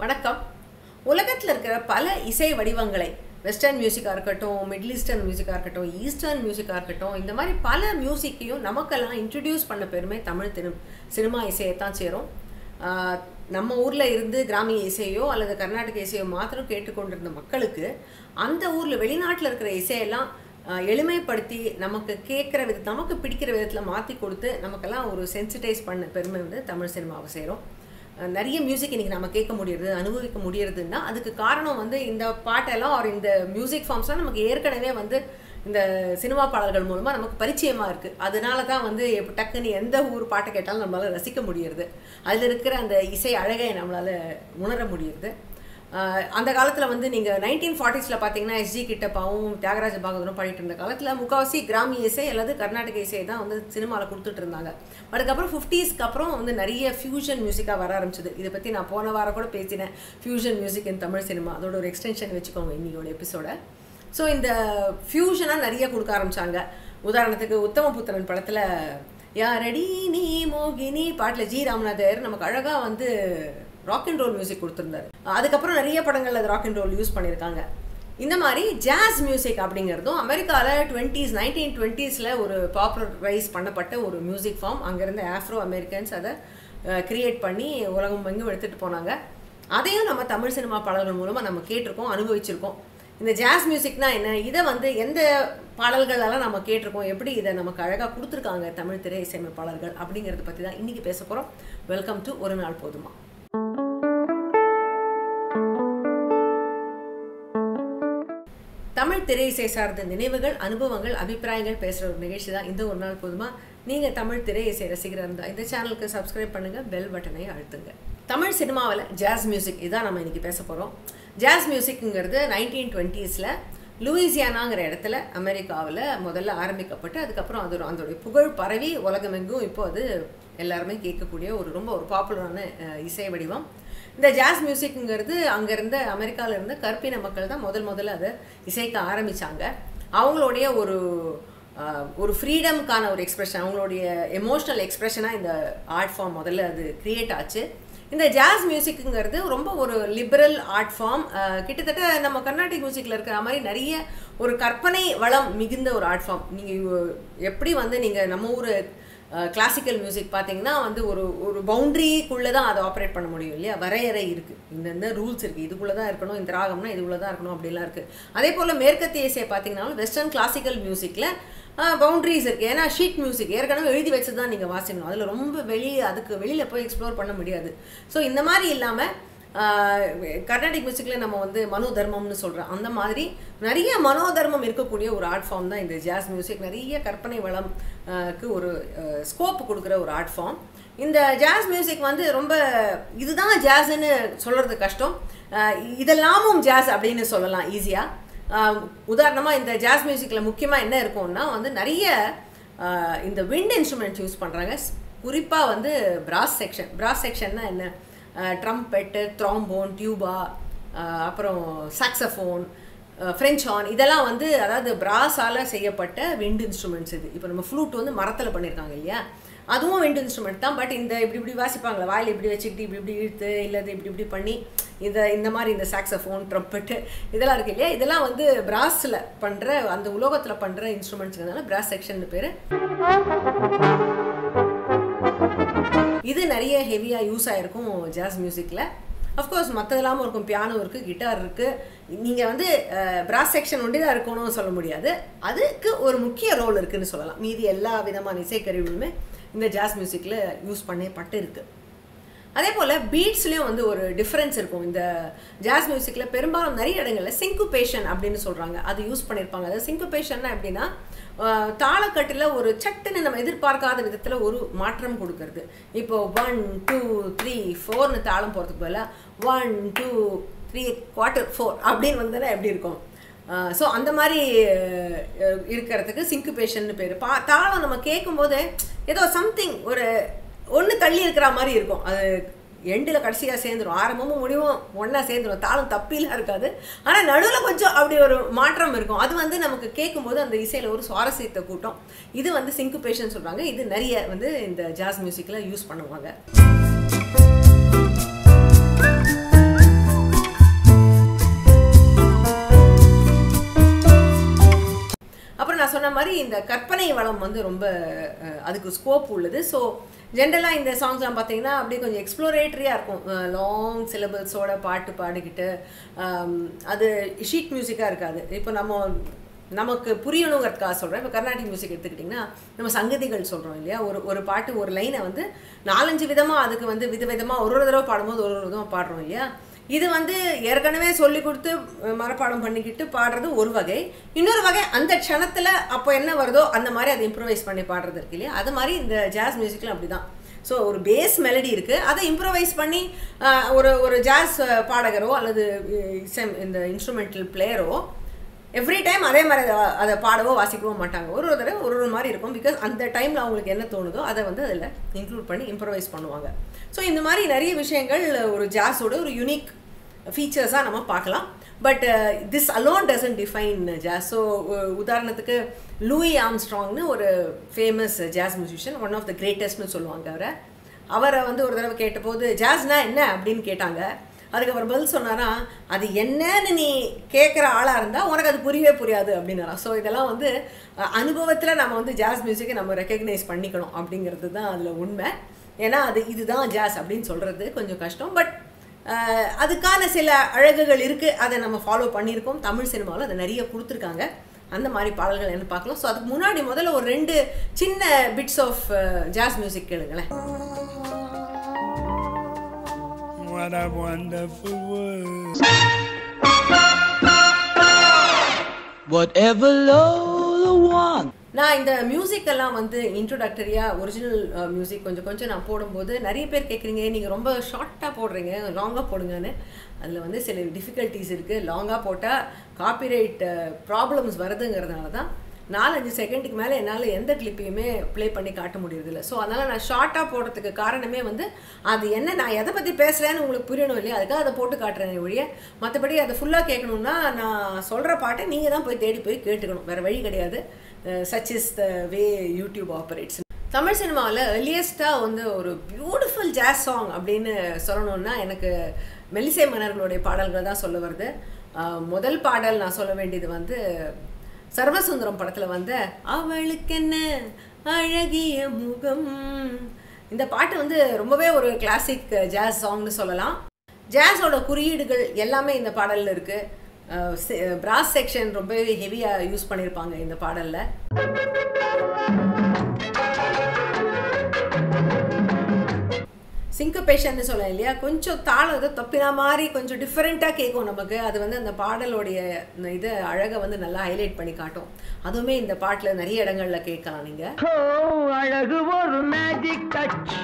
வணக்கம் உலகத்தில் இருக்கிற பல இசை வடிவங்களை வெஸ்டர்ன் மியூசிக்காக இருக்கட்டும் மிடில் ஈஸ்டர்ன் மியூசிக்காக இருக்கட்டும் ஈஸ்டர்ன் மியூசிக்காக இருக்கட்டும் இந்த மாதிரி பல மியூசிக்கையும் நமக்கெல்லாம் இன்ட்ரடியூஸ் பண்ண பெருமை தமிழ் திரு சினிமா இசையை தான் சேரும் ஆஹ் நம்ம ஊரில் இருந்து கிராமிய இசையோ அல்லது கர்நாடக இசையோ மாத்திரம் கேட்டுக்கொண்டிருந்த மக்களுக்கு அந்த ஊரில் வெளிநாட்டில் இருக்கிற இசையெல்லாம் ஆஹ் எளிமைப்படுத்தி நமக்கு கேட்குற வித நமக்கு பிடிக்கிற விதத்தில் மாற்றி கொடுத்து நமக்கெல்லாம் ஒரு சென்சிட்டைஸ் பண்ண பெருமை வந்து தமிழ் சினிமாவை சேரும் அஹ் நிறைய மியூசிக் இன்றைக்கி நம்ம கேட்க முடியுது அனுபவிக்க முடியறதுன்னா அதுக்கு காரணம் வந்து இந்த பாட்டெல்லாம் ஒரு இந்த மியூசிக் ஃபார்ம்ஸ்லாம் நமக்கு ஏற்கனவே வந்து இந்த சினிமா பாடல்கள் மூலமாக நமக்கு பரிச்சயமாக இருக்குது அதனால தான் வந்து எப்ப டக்குன்னு எந்த ஊர் பாட்டை கேட்டாலும் நம்மளால் ரசிக்க முடியுது அதில் இருக்கிற அந்த இசை அழகை நம்மளால் உணர முடியுது ஆஹ் அந்த காலத்தில் வந்து நீங்கள் நைன்டீன் ஃபார்ட்டிஸில் பார்த்தீங்கன்னா எஸ்ஜி கிட்டப்பாவும் தியாகராஜ பாகவதரும் பாடிட்டு இருந்த காலத்தில் முக்கால்வாசி கிராமிய இசை அல்லது கர்நாடக இசை தான் வந்து சினிமாவில் கொடுத்துட்டு இருந்தாங்க அதுக்கப்புறம் ஃபிஃப்டிஸ்க்கு அப்புறம் வந்து நிறைய ஃபியூஷன் மியூசிக்காக வர ஆரம்பிச்சது இதை பற்றி நான் போன வாரம் கூட பேசினேன் fusion music in Tamil cinema அதோட ஒரு எக்ஸ்டென்ஷன் வச்சுக்கோங்க இன்னையோட எபிசோட ஸோ இந்த ஃபியூஷனாக நிறைய கொடுக்க ஆரம்பிச்சாங்க உதாரணத்துக்கு உத்தம புத்திரன் படத்தில் யாரடி நீ மோகினி பாட்டில் ஜி ராமநாதர் நமக்கு அழகாக வந்து ராக் அண்ட் ரோல் மியூசிக் கொடுத்துருந்தாரு அதுக்கப்புறம் நிறைய படங்கள் அது ராக் அண்ட் ரோல் யூஸ் பண்ணியிருக்காங்க இந்த மாதிரி ஜாஸ் மியூசிக் அப்படிங்கிறதும் அமெரிக்காவில் டுவெண்ட்டீஸ் நைன்டீன் டுவெண்ட்டீஸில் ஒரு பாப்புலரைஸ் பண்ணப்பட்ட ஒரு மியூசிக் ஃபார்ம் அங்கேருந்து ஆஃப்ரோ அமெரிக்கன்ஸ் அதை கிரியேட் பண்ணி உலகம் எங்கும் எடுத்துகிட்டு போனாங்க அதையும் நம்ம தமிழ் சினிமா பாடல்கள் மூலமாக நம்ம கேட்டிருக்கோம் அனுபவிச்சிருக்கோம் இந்த ஜாஸ் மியூசிக்னா என்ன இதை வந்து எந்த பாடல்களெல்லாம் நம்ம கேட்டிருக்கோம் எப்படி இதை நமக்கு அழகாக கொடுத்துருக்காங்க தமிழ் திரை இசையமைப்பாளர்கள் அப்படிங்கிறத பற்றி தான் இன்றைக்கி பேச போகிறோம் வெல்கம் டு ஒரு நாள் போதுமா தமிழ் திரை இசை சார்ந்த நினைவுகள் அனுபவங்கள் அபிப்பிராயங்கள் பேசுகிற ஒரு நிகழ்ச்சி தான் இந்த ஒரு நாள் போதுமா நீங்கள் தமிழ் திரை இசை ரசிகராக இருந்தால் இந்த சேனலுக்கு சப்ஸ்கிரைப் பண்ணுங்கள் பெல் பட்டனை அழுத்துங்க தமிழ் சினிமாவில் ஜாஸ் மியூசிக் இதான் நம்ம இன்றைக்கி பேச போகிறோம் ஜாஸ் மியூசிக்ங்கிறது நைன்டீன் டுவெண்ட்டீஸில் லூயிசியானாங்கிற இடத்துல அமெரிக்காவில் முதல்ல ஆரம்பிக்கப்பட்டு அதுக்கப்புறம் அது ஒரு அதோடைய புகழ் பரவி உலகமெங்கும் இப்போ அது எல்லாருமே கேட்கக்கூடிய ஒரு ரொம்ப ஒரு பாப்புலரான அஹ், இசை வடிவம் இந்த ஜாஸ் மியூசிக்ங்கிறது அங்கே இருந்த அமெரிக்காவில் இருந்த கற்பின மக்கள் தான் முதல் முதல்ல அதை இசைக்க ஆரம்பித்தாங்க அவங்களுடைய ஒரு ஆஹ், ஒரு ஃப்ரீடம்க்கான ஒரு எக்ஸ்பிரஷன் அவங்களுடைய எமோஷ்னல் எக்ஸ்பிரஷனாக இந்த ஆர்ட் ஃபார்ம் முதல்ல அது கிரியேட் ஆச்சு இந்த ஜாஸ் மியூசிக்குங்கிறது ரொம்ப ஒரு லிபரல் ஆர்ட் ஃபார்ம் கிட்டத்தட்ட நம்ம கர்நாடிக் மியூசிக்கில் இருக்கிற மாதிரி நிறைய ஒரு கற்பனை வளம் மிகுந்த ஒரு ஆர்ட் ஃபார்ம் நீங்கள் எப்படி வந்து நீங்கள் நம்ம ஊர் கிளாசிக்கல் மியூசிக் பார்த்தீங்கன்னா வந்து ஒரு ஒரு பவுண்ட்ரிக்குள்ளே தான் அதை ஆப்ரேட் பண்ண முடியும் இல்லையா வரையறை இருக்குது இந்தந்த ரூல்ஸ் இருக்குது இதுக்குள்ளே தான் இருக்கணும் இந்த ராகம்னா இதுக்குள்ளே தான் இருக்கணும் அப்படிலாம் இருக்குது அதே போல் மேற்கத்திய இசையை பார்த்தீங்கன்னாலும் வெஸ்டர்ன் கிளாசிக்கல் மியூசிக்கில் பவுண்ட்ரிஸ் இருக்குது ஏன்னா ஷீட் மியூசிக் ஏற்கனவே எழுதி வச்சு தான் நீங்கள் வாசிக்கணும் அதில் ரொம்ப வெளியே அதுக்கு வெளியில் போய் எக்ஸ்ப்ளோர் பண்ண முடியாது ஸோ இந்த மாதிரி இல்லாமல் கர்நாடிக் மியூசிக்கில் நம்ம வந்து மனோ தர்மம்னு சொல்கிறோம் அந்த மாதிரி நிறைய மனோதர்மம் இருக்கக்கூடிய ஒரு ஆர்ட் ஃபார்ம் தான் இந்த ஜாஸ் மியூசிக் நிறைய கற்பனை வளம் ஆஹ் க்கு ஒரு ஸ்கோப் கொடுக்குற ஒரு ஆர்ட் ஃபார்ம் இந்த ஜாஸ் மியூசிக் வந்து ரொம்ப இதுதான் ஜாஸ்ன்னு சொல்கிறது கஷ்டம் ஆஹ் இதெல்லாமும் ஜாஸ் அப்படின்னு சொல்லலாம் ஈஸியாக உதாரணமாக இந்த ஜாஸ் மியூசிக்கில் முக்கியமாக என்ன இருக்கும்னா வந்து நிறைய ஆஹ் இந்த விண்ட் இன்ஸ்ட்ருமெண்ட்ஸ் யூஸ் பண்ணுறாங்க குறிப்பாக வந்து பிராஸ் செக்ஷன் பிராஸ் செக்ஷன்னா என்ன ட்ரம்பெட்டு த்ராம்போன் டியூபா அப்புறம் சாக்ஸஃபோன் ஃப்ரெஞ்ச் ஹார்ன் இதெல்லாம் வந்து அதாவது பிராஸால் செய்யப்பட்ட விண்ட் இன்ஸ்ட்ருமெண்ட்ஸ் இது இப்போ நம்ம ஃப்ளூட் வந்து மரத்தில் பண்ணியிருக்காங்க இல்லையா அதுவும் விண்ட் இன்ஸ்ட்ருமெண்ட் தான் பட் இந்த இப்படி இப்படி வாசிப்பாங்களே வாயில் இப்படி வச்சுக்கிட்டு இப்படி இப்படி இழுத்து இல்லை இப்படி இப்படி பண்ணி இந்த இந்த மாதிரி இந்த சாக்ஸஃபோன் ட்ரம்பெட்டு இதெல்லாம் இருக்கு இல்லையா இதெல்லாம் வந்து பிராஸில் பண்ணுற அந்த உலோகத்தில் பண்ணுற இன்ஸ்ட்ருமெண்ட்ஸுங்கிறதுனால பிராஸ் செக்ஷன் பேர் இது நிறைய ஹெவியாக யூஸ் ஆகிருக்கும் ஜாஸ் மியூசிக்கில் அஃப்கோர்ஸ் மற்றதெல்லாமும் இருக்கும் பியானோ இருக்குது கிட்டார் இருக்குது நீங்கள் வந்து பிராஸ் செக்ஷன் ஒன்றி தான் இருக்கணும்னு சொல்ல முடியாது அதுக்கு ஒரு முக்கிய ரோல் இருக்குன்னு சொல்லலாம் மீதி எல்லா விதமான இசைக்கருவிகளுமே இந்த ஜாஸ் மியூசிக்கில் யூஸ் பண்ணப்பட்டு இருக்குது அதே போல் பீட்ஸ்லேயும் வந்து ஒரு டிஃப்ரென்ஸ் இருக்கும் இந்த ஜாஸ் மியூசிக்கில் பெரும்பாலும் நிறைய இடங்களில் சிங்குபேஷன் அப்படின்னு சொல்கிறாங்க அது யூஸ் பண்ணியிருப்பாங்க அதாவது சிங்குபேஷன்னா எப்படின்னா ஆஹ், தாளக்கட்டில் ஒரு சட்டுன்னு நம்ம எதிர்பார்க்காத விதத்தில் ஒரு மாற்றம் கொடுக்கறது இப்போ ஒன் டூ த்ரீ ஃபோர்னு தாளம் போகிறதுக்கு பதிலாக one two three quarter four அப்படின்னு வந்ததுன்னா எப்படி இருக்கும் ஸோ அந்த மாதிரி அஹ், இருக்கிறதுக்கு சிங்குபேஷன் பேர் பா தாளம் நம்ம கேட்கும்போது ஏதோ சம்திங் ஒரு ஒன்று தள்ளி இருக்கிற மாதிரி இருக்கும் அது எண்டில் கடைசியாக சேர்ந்துடும் ஆரம்பமும் முடிவும் ஒன்றா சேர்ந்துடும் தாளம் தப்பிலாம் இருக்காது ஆனால் நடுவில் கொஞ்சம் அப்படி ஒரு மாற்றம் இருக்கும் அது வந்து நமக்கு கேட்கும்போது அந்த இசையில் ஒரு சுவாரஸ்யத்தை கூட்டம் இது வந்து சிங்குபேஷன் சொல்கிறாங்க இது நிறைய வந்து இந்த ஜாஸ் மியூசிக்கில் யூஸ் பண்ணுவாங்க இந்த கற்பனை வளம் வந்து ரொம்ப அஹ், அதுக்கு ஸ்கோப் உள்ளது ஸோ ஜென்ரலாக இந்த சாங்ஸ்லாம் பார்த்தீங்கன்னா அப்படியே கொஞ்சம் எக்ஸ்ப்ளோரேட்டரியாக இருக்கும் லாங் சிலபல்ஸோட பாட்டு பாடிக்கிட்டு ஆம், அது ஷீட் மியூசிக்காக இருக்காது இப்போ நம்ம நமக்கு புரியணுங்கிறதுக்காக சொல்கிறேன் இப்போ கர்நாடிக் மியூசிக் எடுத்துக்கிட்டிங்கன்னா நம்ம சங்கதிகள் சொல்கிறோம் இல்லையா ஒரு ஒரு பாட்டு ஒரு லைனை வந்து நாலஞ்சு விதமாக அதுக்கு வந்து விதவிதமாக ஒரு ஒரு தடவை பாடும்போது ஒரு ஒரு விதமாக பாடுறோம் இல்லையா இது வந்து ஏற்கனவே சொல்லி கொடுத்து அஹ், மனப்பாடம் பண்ணிக்கிட்டு பாடுறது ஒரு வகை இன்னொரு வகை அந்த க்ஷணத்தில் அப்போ என்ன வருதோ அந்த மாதிரி அதை இம்ப்ரூவைஸ் பண்ணி பாடுறது இருக்கு இல்லையா அது மாதிரி இந்த ஜாஸ் மியூசிக்கில் அப்படி தான் ஸோ ஒரு பேஸ் மெலடி இருக்குது அதை இம்ப்ரவைஸ் பண்ணி அஹ், ஒரு ஒரு ஜாஸ் பாடகரோ அல்லது அஹ், இசை இந்த இன்ஸ்ட்ருமெண்டல் பிளேயரோ எவ்ரி டைம் அதே மாதிரி அதை அதை பாடவோ வாசிக்கவோ மாட்டாங்க ஒரு ஒரு தடவை ஒரு ஒரு மாதிரி இருக்கும் பிகாஸ் அந்த டைமில் அவங்களுக்கு என்ன தோணுதோ அதை வந்து அதில் இன்க்ளூட் பண்ணி இம்ப்ரவைஸ் பண்ணுவாங்க ஸோ இந்த மாதிரி நிறைய விஷயங்கள் ஒரு ஜாஸோட ஒரு யுனிக் ஃபீச்சர்ஸாக நம்ம பார்க்கலாம் but this alone doesn't define jazz so உதாரணத்துக்கு லூயி ஆம்ஸ்ட்ராங்னு ஒரு famous jazz musician one of the கிரேட்டஸ்ட்னு சொல்லுவாங்க அவரை அவரை வந்து ஒரு தடவை கேட்டபோது ஜாஸ்னா என்ன அப்படின்னு கேட்டாங்க அதுக்கு அவர் பதில் சொன்னாரா அது என்னன்னு நீ கேட்குற ஆளாக இருந்தால் உனக்கு அது புரியவே புரியாது அப்படின்னாரா ஸோ இதெல்லாம் வந்து அனுபவத்தில் நம்ம வந்து ஜாஸ் மியூசிக்கை நம்ம ரெக்கக்னைஸ் பண்ணிக்கணும் அப்படிங்கிறது தான் அதில் உண்மை ஏன்னா அது இதுதான் ஜாஸ் அப்படின்னு சொல்கிறது கொஞ்சம் கஷ்டம் பட் அதுக்கான சில அழகுகள் இருக்குது அதை நம்ம ஃபாலோ பண்ணியிருக்கோம் தமிழ் சினிமாவில் அதை நிறைய கொடுத்துருக்காங்க அந்த மாதிரி பாடல்கள் என்ன பார்க்கலாம் ஸோ அதுக்கு முன்னாடி முதல்ல ஒரு ரெண்டு சின்ன பிட்ஸ் ஆஃப் ஜாஸ் மியூசிக் கேளுங்களேன் What a wonderful world. Whatever Lola wants. நான் இந்த மியூசிக் எல்லாம் வந்து இன்ட்ரோடக்டரியாக ஒரிஜினல் மியூசிக் கொஞ்சம் கொஞ்சம் நான் போடும்போது நிறைய பேர் கேட்குறீங்க நீங்கள் ரொம்ப ஷார்ட்டாக போடுறீங்க லாங்காக போடுங்கன்னு அதில் வந்து சில டிஃபிகல்ட்டிஸ் இருக்குது லாங்காக போட்டால் காப்பிரைட் ப்ராப்ளம்ஸ் வருதுங்கிறதுனால தான் நாலஞ்சு செகண்டுக்கு மேலே என்னால் எந்த கிளிப்பையுமே ப்ளே பண்ணி காட்ட முடியறதில்ல ஸோ அதனால் நான் ஷார்ட்டாக போடுறதுக்கு காரணமே வந்து அது என்ன நான் எதை பற்றி பேசுகிறேன்னு உங்களுக்கு புரியணும் இல்லையா அதுக்காக அதை போட்டு காட்டுறேன் ஒழிய மற்றபடி அதை ஃபுல்லாக கேட்கணுன்னா நான் சொல்கிற பாட்டை நீங்கள் தான் போய் தேடி போய் கேட்டுக்கணும் வேறு வழி கிடையாது such is the way YouTube operates Tamil சினிமாவில் எர்லியஸ்ட்டாக வந்து ஒரு பியூட்டிஃபுல் ஜாஸ் சாங் அப்படின்னு சொல்லணும்னா எனக்கு மெல்லிசை மன்னர்களுடைய பாடல்கள் தான் சொல்ல வருது அஹ், முதல் பாடல் நான் சொல்ல வேண்டியது வந்து சர்வசுந்தரம் படத்தில் வந்து அவளுக்கென்ன அழகிய முகம் இந்த பாட்டு வந்து ரொம்பவே ஒரு கிளாசிக் ஜாஸ் சாங்னு சொல்லலாம் ஜாஸோட குறியீடுகள் எல்லாமே இந்த பாடலில் இருக்குது பிராஸ் செக்ஷன் ரொம்பவே ஹெவியாக யூஸ் பண்ணியிருப்பாங்க இந்த பாடலில் சிங்கப்பேஷன்னு சொல்லலாம் இல்லையா கொஞ்சம் தாளம் ஏதோ தப்பினா மாதிரி கொஞ்சம் டிஃப்ரெண்ட்டாக கேட்கும் நமக்கு அது வந்து அந்த பாடலோடைய இந்த இதை அழகை வந்து நல்லா ஹைலைட் பண்ணி காட்டும் அதுவுமே இந்த பாட்டில் நிறைய இடங்கள்ல கேட்கலாம் நீங்கள் அழகு ஒரு மேஜிக் டச்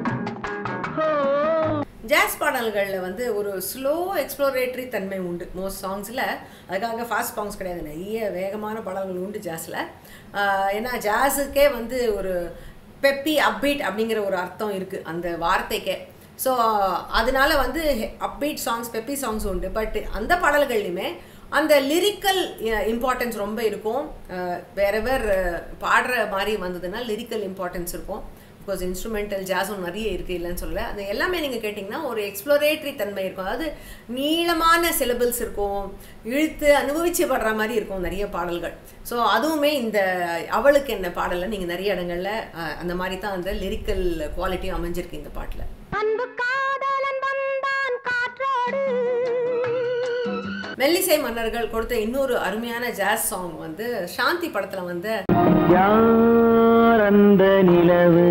ஜாஸ் பாடல்களில் வந்து ஒரு ஸ்லோ எக்ஸ்ப்ளோரேட்டரி தன்மை உண்டு மோஸ்ட் சாங்ஸில் அதுக்காக ஃபாஸ்ட் சாங்ஸ் கிடையாது நிறைய வேகமான பாடல்கள் உண்டு ஜாஸில் ஏன்னா ஜாஸுக்கே வந்து ஒரு பெப்பி அப்பீட் அப்படிங்கிற ஒரு அர்த்தம் இருக்குது அந்த வார்த்தைக்கே ஸோ அதனால வந்து அப்பீட் சாங்ஸ் பெப்பி சாங்ஸ் உண்டு பட் அந்த பாடல்கள்லையுமே அந்த லிரிக்கல் இம்பார்ட்டன்ஸ் ரொம்ப இருக்கும் வேறவர் பாடுற மாதிரி வந்ததுன்னா லிரிக்கல் இம்பார்ட்டன்ஸ் இருக்கும் பிகாஸ் இன்ஸ்ட்ருமெண்டல் ஜாஸும் நிறைய இருக்குது இல்லைன்னு சொல்லல அது எல்லாமே நீங்கள் கேட்டிங்கன்னா ஒரு எக்ஸ்ப்ளோரேட்டரி தன்மை இருக்கும் அதாவது நீளமான சிலபிள்ஸ் இருக்கும் இழுத்து அனுபவிச்சு பாடுற மாதிரி இருக்கும் நிறைய பாடல்கள் ஸோ அதுவுமே இந்த அவளுக்கு என்ன பாடலில் நீங்கள் நிறைய இடங்களில் அஹ், அந்த மாதிரி தான் அந்த லிரிக்கல் குவாலிட்டியும் அமைஞ்சிருக்கு இந்த பாட்டில் அன்பு காதலன் வந்தான் காற்றோடு மெல்லிசை மன்னர்கள் கொடுத்த இன்னொரு அருமையான ஜாஸ் சாங் வந்து சாந்தி படத்தில் வந்து யார் அந்த நிலவு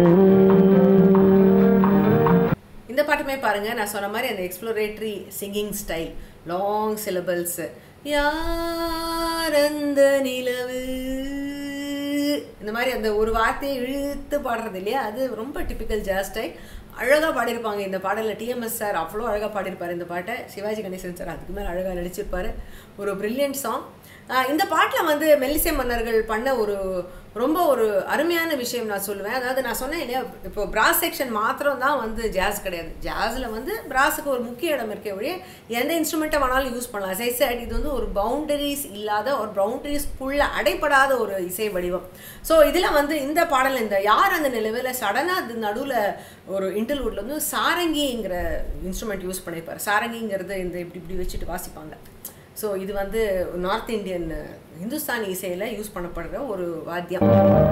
இந்த பாட்டுமே பாருங்க நான் சொன்ன மாதிரி அந்த exploratory singing style long syllables யார் அந்த நிலவு இந்த மாதிரி அந்த ஒரு வார்த்தையை இழுத்து பாடுறது இல்லையா அது ரொம்ப டிபிக்கல் ஜாஸ் ஸ்டைல் அழகாக பாடியிருப்பாங்க இந்த பாடலில் டிஎம்எஸ் சார் அவ்வளோ அழகாக பாடியிருப்பார் இந்த பாட்டை சிவாஜி கணேசன் சார் அதுக்கு மேலே அழகாக நடிச்சிருப்பாரு ஒரு பிரில்லியன்ட் சாங் இந்த பாட்டில் வந்து மெல்லிசை மன்னர்கள் பண்ண ஒரு ரொம்ப ஒரு அருமையான விஷயம் நான் சொல்லுவேன் அதாவது நான் சொன்னேன் இல்லையா இப்போ பிராஸ் செக்ஷன் மாத்திரம் தான் வந்து ஜாஸ் கிடையாது ஜாஸில் வந்து பிராஸுக்கு ஒரு முக்கிய இடம் இருக்கே ஒழிய எந்த இன்ஸ்ட்ருமெண்ட்டை வேணாலும் யூஸ் பண்ணலாம் as I said இது வந்து ஒரு பவுண்டரிஸ் இல்லாத ஒரு பவுண்டரிஸ்க்குள்ள அடைப்படாத ஒரு இசை வடிவம் ஸோ இதில் வந்து இந்த பாடல் இந்த யார் அந்த நிலவில் சடனாக அது நடுவில் ஒரு இன்டர்லூட்ல வந்து சாரங்கிங்கிற இன்ஸ்ட்ருமெண்ட் யூஸ் பண்ணியிருப்பார் சாரங்கிங்கிறது இந்த இப்படி இப்படி வச்சுட்டு வாசிப்பாங்க ஸோ இது வந்து நார்த் இந்தியன் இந்துஸ்தானி இசையில் யூஸ் பண்ணப்படுற ஒரு வாத்தியம்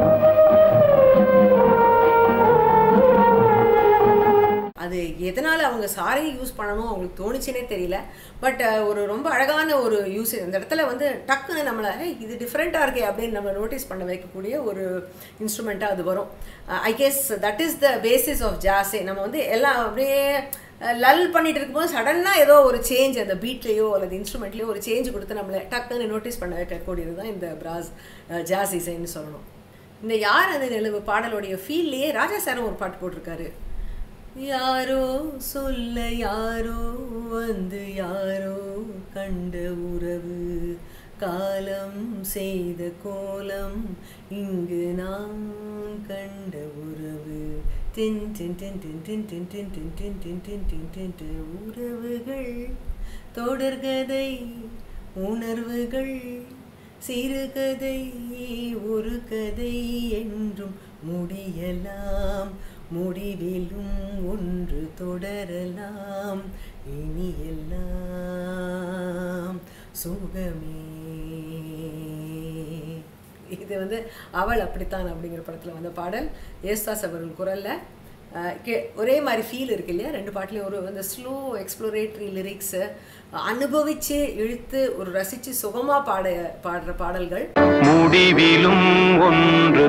அது எதனால் அவங்க சாரி யூஸ் பண்ணணும் அவங்களுக்கு தோணுச்சுனே தெரியல பட் ஒரு ரொம்ப அழகான ஒரு யூஸ் இந்த இடத்துல வந்து டக்குன்னு நம்மளை "ஏய், இது டிஃப்ரெண்ட்டாக இருக்கே அப்படின்னு நம்ம நோட்டீஸ் பண்ண வைக்கக்கூடிய ஒரு இன்ஸ்ட்ருமெண்ட்டாக அது வரும் I guess that is the basis of ஜாஸே நம்ம வந்து எல்லாம் அப்படியே லல் பண்ணிட்டு இருக்கும்போது சடனாக ஏதோ ஒரு சேஞ்ச் அந்த பீட்லேயோ அல்லது இன்ஸ்ட்ருமெண்ட்லேயோ ஒரு சேஞ்ச் கொடுத்து நம்மளை டக்குன்னு நோட்டீஸ் பண்ண வைக்கக்கூடியது தான் இந்த பிராஸ் ஜாஸ் இசைன்னு சொல்லணும் இந்த யார் அந்த நிலவு பாடலுடைய ஃபீல்லையே ராஜா சாரும் ஒரு பாட்டு போட்டிருக்காரு யாரோ சொல்ல யாரோ வந்து யாரோ கண்ட உறவு காலம் செய்த கோலம் இங்கு நான் கண்ட உறவு டின் டின் டின் டின் டின் டின் டின் டின் டின் டின் டின் டின் டின் டின் உறவுகள் தொடர்கதை உணர்வுகள் சிறுகதை ஒரு கதை என்றும் முடியலாம் முடிவிலும் ஒன்று தொடரலாம் இனி எல்லாம் சுகமே இது வந்து அவள் அப்படித்தான் அப்படிங்கிற படத்தில் வந்த பாடல் ஏஸ்தாஸ் அவர்கள் குரலில் அஹ், கே- ஒரே மாதிரி ஃபீல் இருக்கு இல்லையா ரெண்டு பாட்டுலேயும் ஒரு அந்த ஸ்லோ எக்ஸ்ப்ளோரேட்டரி லிரிக்ஸு அனுபவித்து இழுத்து ஒரு ரசித்து சுகமாக பாட பாடுற பாடல்கள் முடிவிலும் ஒன்று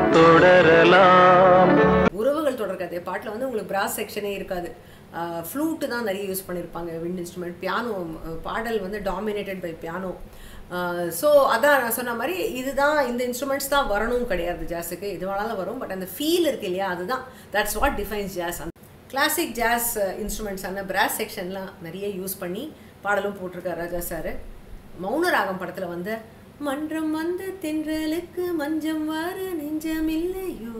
தொடரலாம் உறவுகள் தொடர்கதை பாட்டில் வந்து உங்களுக்கு பிராஸ் செக்ஷனே இருக்காது ஃப்ளூட்டு தான் நிறைய யூஸ் பண்ணியிருப்பாங்க விண்ட் இன்ஸ்ட்ருமெண்ட் பியானோ பாடல் வந்து டாமினேட்டட் பை பியானோ ஸோ அதான் நான் சொன்ன மாதிரி இதுதான் இந்த இன்ஸ்ட்ருமெண்ட்ஸ் தான் வரணும் கிடையாது ஜாஸுக்கு இது வேணாலும் வரும் பட் அந்த ஃபீல் இருக்கு இல்லையா அதுதான் that's what defines jazz classic jazz இன்ஸ்ட்ருமெண்ட்ஸான பிராஸ் செக்ஷன்லாம் நிறைய யூஸ் பண்ணி பாடலும் போட்டிருக்காரு ராஜா சார் மௌனராகம் படத்தில் வந்து மன்றம் வந்த தென்றலுக்கு மஞ்சம் வர நெஞ்சமில்லையோ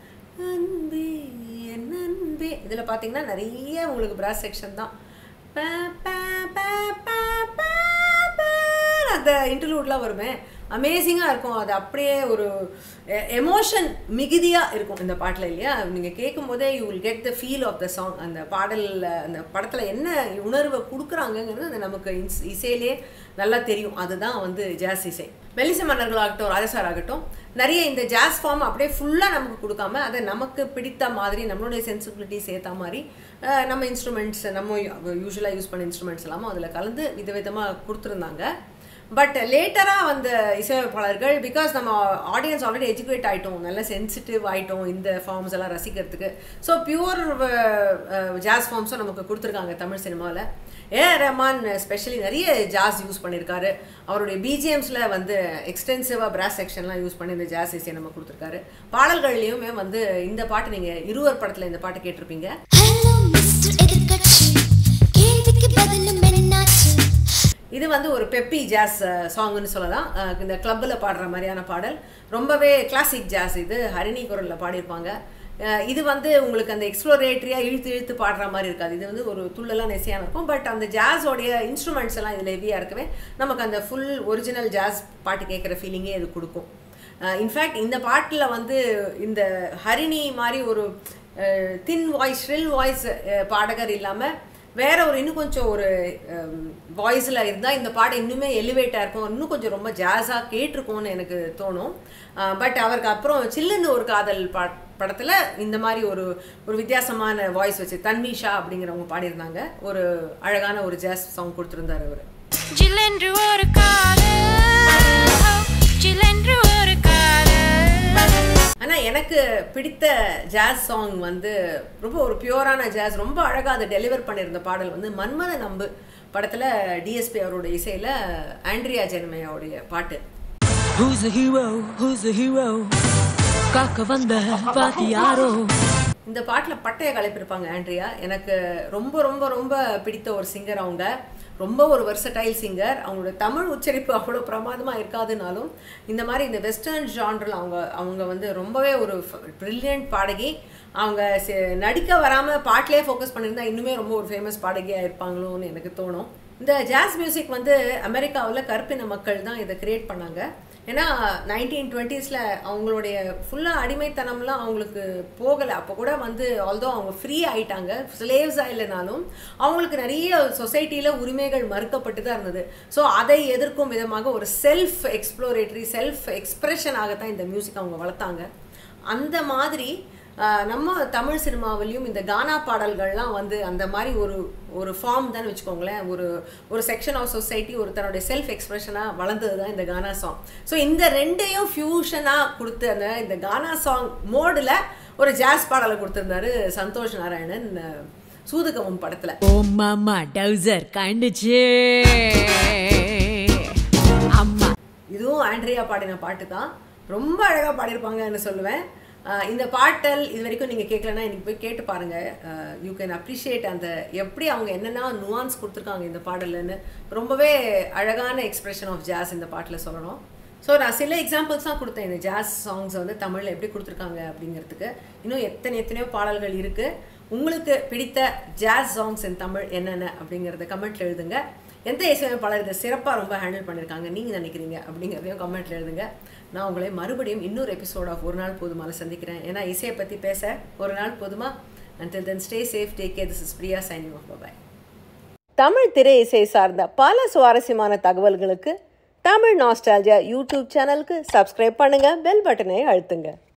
அன்பே என் அன்பே இதில் பார்த்தீங்கன்னா நிறைய உங்களுக்கு பிராஸ் செக்ஷன் தான் ப, ப, ப, ப, ப, ப. அந்த இன்டர்லூட்லாம் வருமே அமேசிங்காக இருக்கும் அது அப்படியே ஒரு எமோஷன் மிகுதியாக இருக்கும் இந்த பாட்டில் இல்லையா நீங்கள் கேட்கும் போதே you will get the feel of the song அந்த பாடலில் அந்த படத்தில் என்ன உணர்வை கொடுக்குறாங்கங்கிறது அது நமக்கு இன்ஸ் இசையிலே நல்லா தெரியும் அதுதான் வந்து ஜாஸ் இசை மெல்லிசை மன்னர்களாகட்டும் ராஜசார் ஆகட்டும் நிறைய இந்த ஜாஸ் ஃபார்ம் அப்படியே ஃபுல்லாக நமக்கு கொடுக்காம அதை நமக்கு பிடித்த மாதிரி நம்மளுடைய சென்சிபிலிட்டிஸ் ஏற்ற மாதிரி அஹ், நம்ம இன்ஸ்ட்ருமெண்ட்ஸ் நம்ம யூஸ்வலாக யூஸ் பண்ண இன்ஸ்ட்ருமெண்ட்ஸ் எல்லாமே அதில் கலந்து விதவிதமாக கொடுத்துருந்தாங்க பட் லேட்டராக வந்த இசையமைப்பாளர்கள் பிகாஸ் நம்ம ஆடியன்ஸ் ஆல்ரெடி எஜுகேட் ஆகிட்டோம் நல்ல சென்சிட்டிவ் ஆகிட்டோம் இந்த ஃபார்ம்ஸ் எல்லாம் ரசிக்கிறதுக்கு ஸோ பியூர் ஜாஸ் ஃபார்ம்ஸும் நமக்கு கொடுத்துருக்காங்க தமிழ் சினிமாவில் ஏ ரஹ்மான் ஸ்பெஷலி நிறைய ஜாஸ் யூஸ் பண்ணியிருக்காரு அவருடைய பிஜிஎம்ஸில் வந்து எக்ஸ்டென்சிவாக பிராஸ் செக்ஷன்லாம் யூஸ் பண்ணி இந்த ஜாஸ் இசையை நம்ம கொடுத்துருக்காரு பாடல்கள்லையுமே வந்து இந்த பாட்டு நீங்கள் இருவர் படத்தில் இந்த பாட்டு கேட்டிருப்பீங்க ஹலோ மிஸ்டர் எதிர்க்கட்சி கேள்விக்கு பதிலும் என்னாச்சு இது வந்து ஒரு பெப்பி ஜாஸ் சாங்னு சொல்லலாம் அஹ் இந்த கிளப்பில் பாடுற மாதிரியான பாடல் ரொம்பவே கிளாசிக் ஜாஸ் இது ஹரிணி குரலில் பாடியிருப்பாங்க அஹ் இது வந்து உங்களுக்கு அந்த எக்ஸ்ப்ளோரேட்டரியாக இழுத்து இழுத்து பாடுற மாதிரி இருக்காது இது வந்து ஒரு துள்ளெல்லாம் நெசையாக இருக்கும் பட் அந்த ஜாஸோடைய இன்ஸ்ட்ருமெண்ட்ஸ் எல்லாம் இதில் ஹெவியாக இருக்கவே நமக்கு அந்த ஃபுல் ஒரிஜினல் ஜாஸ் பாட்டு கேட்குற ஃபீலிங்கே இது கொடுக்கும் இன்ஃபேக்ட் இந்த பாட்டில் வந்து இந்த ஹரிணி மாதிரி ஒரு தின் வாய்ஸ் ஷ்ரில் வாய்ஸ் பாடகர் இல்லாமல் வேற ஒரு இன்னும் கொஞ்சம் ஒரு வாய்ஸில் இருந்தால் இந்த பாடம் இன்னுமே எலிவேட்டாக இருக்கும் இன்னும் கொஞ்சம் ரொம்ப ஜாஸாக கேட்டிருக்கும்னு எனக்கு தோணும் பட் அவருக்கு அப்புறம் சில்லுன்னு ஒரு காதல் பா படத்தில் இந்த மாதிரி ஒரு ஒரு வித்தியாசமான வாய்ஸ் வச்சு தன்மீஷா அப்படிங்கிறவங்க பாடியிருந்தாங்க ஒரு அழகான ஒரு ஜாஸ் சாங் கொடுத்துருந்தார் அவர் ஜில்லென்று ஒரு காதல் ஜில்லென்று ஒரு காதல் ஆனால் எனக்கு பிடித்த ஜாஸ் சாங் வந்து ரொம்ப ஒரு பியூரான ஜாஸ் ரொம்ப அழகாக அதை டெலிவர் பண்ணியிருந்த பாடல் வந்து மன்மத நம்பு படத்தில் டிஎஸ்பி அவரோட இசையில் ஆண்ட்ரியா ஜெனமையாவுடைய பாட்டு Who's the hero? Who's the hero? காக்க வந்த பாத்தி யாரோ இந்த பாட்டில் பட்டையை கலப்பிருப்பாங்க ஆண்ட்ரியா எனக்கு ரொம்ப ரொம்ப ரொம்ப பிடித்த ஒரு சிங்கர் அவங்க ரொம்ப ஒரு வெர்சடைல் சிங்கர் அவங்களோட தமிழ் உச்சரிப்பு அவ்வளோ பிரமாதமாக இருக்காதுனாலும் இந்த மாதிரி இந்த வெஸ்டர்ன் ஜான்ரில் அவங்க அவங்க வந்து ரொம்பவே ஒரு ப்ரில்லியன்ட் பாடகி அவங்க செ- நடிக்க வராமல் பாட்டிலே ஃபோக்கஸ் பண்ணியிருந்தா இன்னுமே ரொம்ப ஒரு ஃபேமஸ் பாடகியாக இருப்பாங்களோன்னு எனக்கு தோணும் இந்த ஜாஸ் மியூசிக் வந்து அமெரிக்காவில் கருப்பின மக்கள் தான் இதை கிரியேட் பண்ணாங்க ஏன்னா நைன்டீன் டுவெண்ட்டீஸில் அவங்களுடைய ஃபுல்லாக அடிமைத்தனம்லாம் அவங்களுக்கு போகலை அப்போ கூட வந்து ஆல்தோ அவங்க ஃப்ரீ ஆயிட்டாங்க ஸ்லேவ்ஸாக இல்லைனாலும் அவங்களுக்கு நிறைய சொசைட்டியில் உரிமைகள் மறுக்கப்பட்டு தான் இருந்தது ஸோ அதை எதிர்க்கும் விதமாக ஒரு செல்ஃப் எக்ஸ்ப்ளோரேட்டரி செல்ஃப் எக்ஸ்பிரஷனாகத்தான் இந்த மியூசிக் அவங்க வளர்த்தாங்க அந்த மாதிரி ஆஹ், நம்ம தமிழ் சினிமாவிலையும் இந்த கானா பாடல்கள்லாம் வந்து அந்த மாதிரி ஒரு ஒரு ஃபார்ம் தான் வச்சுக்கோங்களேன் ஒரு ஒரு செக்ஷன் ஆஃப் சொசைட்டி ஒரு தன்னுடைய செல்ஃப் எக்ஸ்பிரஷனாக வளர்ந்தது தான் இந்த கானா சாங் ஸோ இந்த ரெண்டையும் ஃபியூஷனாக கொடுத்து அந்த இந்த கானா சாங் மோடில் ஒரு ஜாஸ் பாடலை கொடுத்துருந்தாரு சந்தோஷ் நாராயணன் அஹ், சூதுகமம் படத்தில் ஓ மாமா டவுசர் கண்டுச்சு அம்மா இதுவும் ஆண்ட்ரியா பாடின பாட்டு தான் ரொம்ப அழகாக பாடியிருப்பாங்கன்னு சொல்லுவேன் ஆஹ் இந்த பாட்டல் இது வரைக்கும் நீங்கள் கேட்கலன்னா இன்னைக்கு போய் கேட்டு பாருங்கள் யூ கேன் அப்ரிஷியேட் அந்த எப்படி அவங்க என்னென்ன நுவான்ஸ் கொடுத்துருக்காங்க இந்த பாடல்னு ரொம்பவே அழகான எக்ஸ்பிரஷன் ஆஃப் ஜாஸ் இந்த பாட்டில் சொல்லணும் ஸோ நான் சில எக்ஸாம்பிள்ஸ் தான் கொடுத்தேன் இந்த ஜாஸ் சாங்ஸ் வந்து தமிழில் எப்படி கொடுத்துருக்காங்க அப்படிங்கிறதுக்கு இன்னும் எத்தனை எத்தனையோ பாடல்கள் இருக்குது உங்களுக்கு பிடித்த ஜாஸ் சாங்ஸ் இன் தமிழ் என்னென்ன அப்படிங்கிறத கமெண்ட்ல எழுதுங்க எந்த இசையமைப்பாளர் இதை சிறப்பாக ரொம்ப ஹேண்டில் பண்ணியிருக்காங்க நீங்கள் நினைக்கிறீங்க அப்படிங்கிறதையும் கமெண்ட்ல எழுதுங்க நான் உங்களை மறுபடியும் இன்னொரு எபிசோட் ஆஃப் ஒரு நாள் போதுமால சந்திக்கிறேன் ஏன்னா இசையை பற்றி பேச ஒரு நாள் போதுமா until then stay safe take care this is Priya signing off bye Tamil திரை இசை சார்ந்த பல சுவாரஸ்யமான தகவல்களுக்கு தமிழ் நாஸ்டாலஜியா யூடியூப் சேனலுக்கு சப்ஸ்கிரைப் பண்ணுங்க பெல் பட்டனை அழுத்துங்க